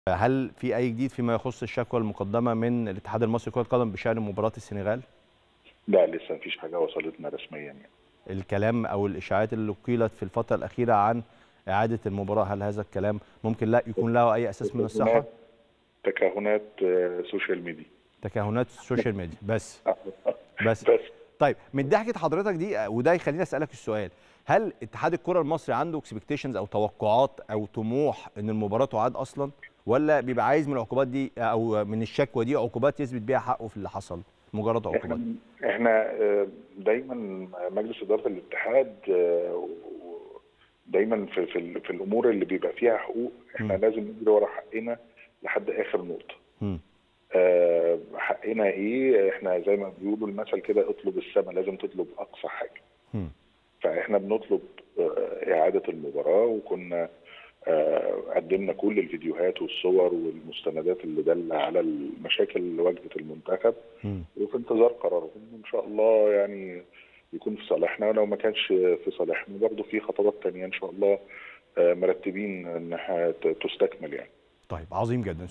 هل في اي جديد فيما يخص الشكوى المقدمه من الاتحاد المصري لكره القدم بشان مباراه السنغال لا لسه مفيش حاجه وصلتنا رسميا يعني الكلام او الاشاعات اللي قيلت في الفتره الاخيره عن اعاده المباراه هل هذا الكلام ممكن لا يكون له اي اساس من الصحه تكهنات آه، سوشيال ميديا تكهنات السوشيال ميديا بس بس بس طيب من ضحكه حضرتك دي وده يخليني اسالك السؤال هل اتحاد الكره المصري عنده اكسبكتيشنز او توقعات او طموح ان المباراه تعاد اصلا ولا بيبقى عايز من العقوبات دي او من الشكوى دي عقوبات يثبت بيها حقه في اللي حصل مجرد عقوبات احنا احنا آه، دايما مجلس اداره الاتحاد آه، دايما في في, ال- في الامور اللي بيبقى فيها حقوق احنا م. لازم نجري ورا حقنا لحد اخر نقطه مم. آه، حقنا ايه احنا زي ما بيقولوا المثل كده اطلب السما لازم تطلب اقصى حاجه مم. فاحنا بنطلب آه، اعاده المباراه وكنا آه، قدمنا كل الفيديوهات والصور والمستندات اللي دل على المشاكل اللي واجهت المنتخب مم. وفي انتظار قرارهم ان شاء الله يعني يكون في صالحنا ولو ما كانش في صالحنا برضه في خطوات تانية ان شاء الله آه، مرتبين انها ت- تستكمل يعني طيب عظيم جدا